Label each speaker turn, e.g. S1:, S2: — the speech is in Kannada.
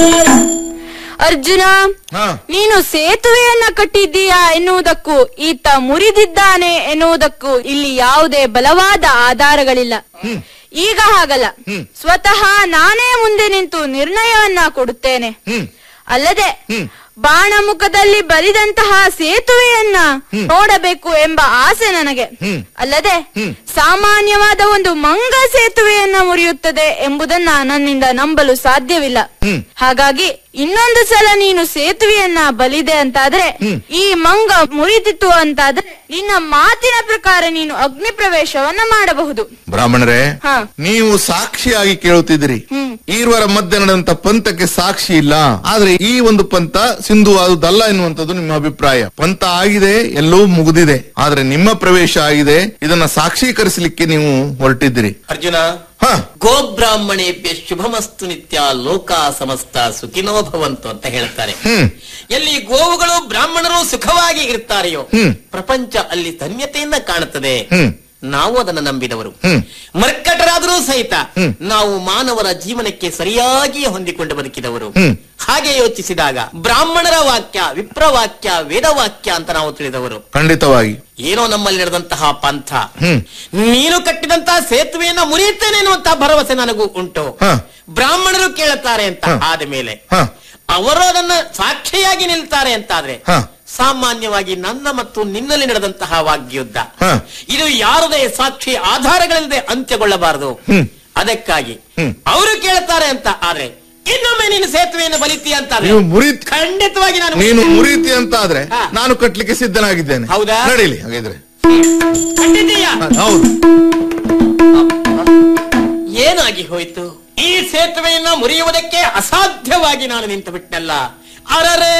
S1: ಅರ್ಜುನ
S2: ಹಾ
S1: ನೀನು ಸೇತುವೆಯನ್ನ ಕಟ್ಟಿದ್ದೀಯಾ ಎನ್ನುವುದಕ್ಕೂ ಈತ ಮುರಿದಿದ್ದಾನೆ ಎನ್ನುವುದಕ್ಕೂ ಇಲ್ಲಿ ಯಾವುದೇ ಬಲವಾದ ಆಧಾರಗಳಿಲ್ಲ ಈಗ ಹಾಗಲ್ಲ ಸ್ವತಃ ನಾನೇ ಮುಂದೆ ನಿಂತು ನಿರ್ಣಯವನ್ನ ಕೊಡುತ್ತೇನೆ
S2: ಹ್ಮ್
S1: ಅಲ್ಲದೆ
S2: ಹ್ಮ್.
S1: ಬಾಣಮುಖದಲ್ಲಿ ಬರಿದಂತಹ ಸೇತುವೆಯನ್ನ ನೋಡಬೇಕು ಎಂಬ ಆಸೆ ನನಗೆ
S2: ಹ್ಮ್.
S1: ಅಲ್ಲದೆ
S2: ಹ್ಮ್.
S1: ಸಾಮಾನ್ಯವಾದ ಒಂದು ಮಂಗ ಸೇತುವೆಯನ್ನ ಮುರಿಯುತ್ತದೆ ಎಂಬುದನ್ನ ನನ್ನಿಂದ ನಂಬಲು ಸಾಧ್ಯವಿಲ್ಲ
S2: ಹ್ಮ್.
S1: ಹಾಗಾಗಿ ಇನ್ನೊಂದು ಸಲ ನೀನು ಸೇತುವೆಯನ್ನ ಬಲಿದೆ ಅಂತಾದ್ರೆ ಈ ಮಂಗ ಮುರಿದಿತ್ತು ಅಂತಾದ್ರೆ ನಿನ್ನ ಮಾತಿನ ಪ್ರಕಾರ ನೀನು ಅಗ್ನಿ ಪ್ರವೇಶವನ್ನ ಮಾಡಬಹುದು
S2: ಬ್ರಾಹ್ಮಣರೇ
S1: ಹಾ.
S2: ನೀವು ಸಾಕ್ಷಿಯಾಗಿ ಕೇಳುತ್ತಿದ್ದೀರಿ
S1: ಹ್ಮ್.
S2: ಈರ್ವರ ಮಧ್ಯೆ ನಡೆದಂತ ಪಂಥಕ್ಕೆ ಸಾಕ್ಷಿ ಇಲ್ಲ ಆದ್ರೆ ಈ ಒಂದು ಪಂಥ ಸಿಂಧುವಾದುದಲ್ಲ ಎನ್ನುವಂಥದ್ದು ನಿಮ್ಮ ಅಭಿಪ್ರಾಯ ಪಂಥ ಆಗಿದೆ ಎಲ್ಲವೂ ಮುಗಿದಿದೆ ಆದ್ರೆ ನಿಮ್ಮ ಪ್ರವೇಶ ಆಗಿದೆ ಇದನ್ನ ಸಾಕ್ಷೀಕರಿಸಲಿಕ್ಕೆ ನೀವು ಹೊರಟಿದ್ದೀರಿ
S3: ಅರ್ಜುನ
S2: ಹ
S3: ಗೋಬ್ರಾಹ್ಮಣೇಭ್ಯ ಶುಭಮಸ್ತು ನಿತ್ಯ ಲೋಕ ಸಮಸ್ತ ಸುಖಿನೋ ಭವಂತು ಅಂತ ಹೇಳ್ತಾರೆ
S2: ಹ್ಮ್
S3: ಎಲ್ಲಿ ಗೋವುಗಳು ಬ್ರಾಹ್ಮಣರು ಸುಖವಾಗಿ ಇರ್ತಾರೆಯೋ
S2: ಹ್ಮ್.
S3: ಪ್ರಪಂಚ ಅಲ್ಲಿ ಧನ್ಯತೆಯಿಂದ ಕಾಣುತ್ತದೆ
S2: ಹ್ಮ್.
S3: ನಾವು ಅದನ್ನು ನಂಬಿದವರು
S2: ಹ್ಮ್.
S3: ಮರ್ಕಟರಾದರೂ ಸಹಿತ
S2: ಹ್ಮ್.
S3: ನಾವು ಮಾನವರ ಜೀವನಕ್ಕೆ ಸರಿಯಾಗಿ ಹೊಂದಿಕೊಂಡು ಬದುಕಿದವರು
S2: ಹ್ಮ್.
S3: ಹಾಗೆ ಯೋಚಿಸಿದಾಗ ಬ್ರಾಹ್ಮಣರ ವಾಕ್ಯ ವಿಪ್ರವಾಕ್ಯ ವೇದವಾಕ್ಯ ಅಂತ ನಾವು ತಿಳಿದವರು
S2: ಖಂಡಿತವಾಗಿ
S3: ಏನೋ ನಮ್ಮಲ್ಲಿ ನಡೆದಂತಹ ಪಂಥ
S2: ಹ್ಮ್.
S3: ನೀನು ಕಟ್ಟಿದಂತಹ ಸೇತುವೆಯನ್ನ ಮುರಿಯುತ್ತೇನೆ ಎನ್ನುವಂತಹ ಭರವಸೆ ನನಗೂ ಉಂಟು
S2: ಹ.
S3: ಬ್ರಾಹ್ಮಣರು ಕೇಳುತ್ತಾರೆ ಅಂತ
S2: ಹ.
S3: ಆದ ಮೇಲೆ
S2: ಹ
S3: ಅವರು ಅದನ್ನ ಸಾಕ್ಷಿಯಾಗಿ ನಿಲ್ತಾರೆ ಅಂತಾದ್ರೆ
S2: ಹ.
S3: ಸಾಮಾನ್ಯವಾಗಿ ನನ್ನ ಮತ್ತು ನಿನ್ನಲ್ಲಿ ನಡೆದಂತಹ ವಾಗ್ಯುದ್ಧ
S2: ಹ.
S3: ಇದು ಯಾರದೇ ಸಾಕ್ಷಿ ಆಧಾರಗಳಿಲ್ಲದೆ ಅಂತ್ಯಗೊಳ್ಳಬಾರದು
S2: ಹ್ಮ್.
S3: ಅದಕ್ಕಾಗಿ
S2: ಹ್ಮ್.
S3: ಅವರು ಕೇಳುತ್ತಾರೆ ಅಂತ ಆದ್ರೆ ಇನ್ನೊಮ್ಮೆ ನೀನು ಸೇತುವೆಯನ್ನು ಬಲಿತೀಯ ಅಂತ
S2: ನೀವು ಮುರಿತ್
S3: ಖಂಡಿತವಾಗಿ ನಾನು
S2: ನೀನು ಮುರಿತಿ ಅಂತ ಆದ್ರೆ
S3: ಹಾ.
S2: ನಾನು ಕಟ್ಲಿಕ್ಕೆ ಸಿದ್ಧನಾಗಿದ್ದೇನೆ
S3: ಹೌದಾ?
S2: ನಡೀಲಿ ಹಾಗಿದ್ರೆ
S3: ಖಂಡಿತೀಯ
S2: ಹ, ಹೌದು
S3: ಏನಾಗಿ ಹೋಯ್ತು ಈ ಸೇತುವೆಯನ್ನ ಮುರಿಯುವುದಕ್ಕೆ ಅಸಾಧ್ಯವಾಗಿ ನಾನು ನಿಂತು ಬಿಟ್ಟನಲ್ಲ ಅರರೆ